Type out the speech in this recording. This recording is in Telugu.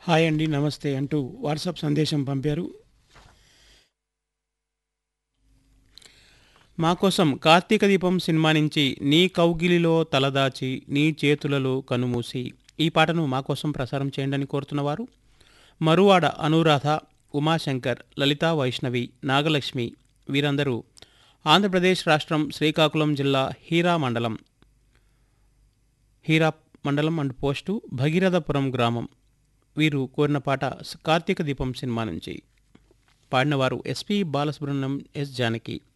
హాయ్ అండి నమస్తే అంటూ వాట్సాప్ సందేశం పంపారు మా కోసం కార్తీక దీపం సినిమా నుంచి నీ కౌగిలిలో తలదాచి నీ చేతులలో కనుమూసి ఈ పాటను మా కోసం ప్రసారం చేయండి అని కోరుతున్నవారు మరువాడ అనురాధ ఉమాశంకర్ లలితా వైష్ణవి నాగలక్ష్మి వీరందరూ ఆంధ్రప్రదేశ్ రాష్ట్రం శ్రీకాకుళం జిల్లా హీరా మండలం హీరా మండలం అండ్ పోస్టు భగీరథపురం గ్రామం వీరు కోరిన పాట కార్తీక దీపం సినిమా నుంచి పాడినవారు ఎస్పి బాలసుబ్రహ్మణ్యం ఎస్ జానకి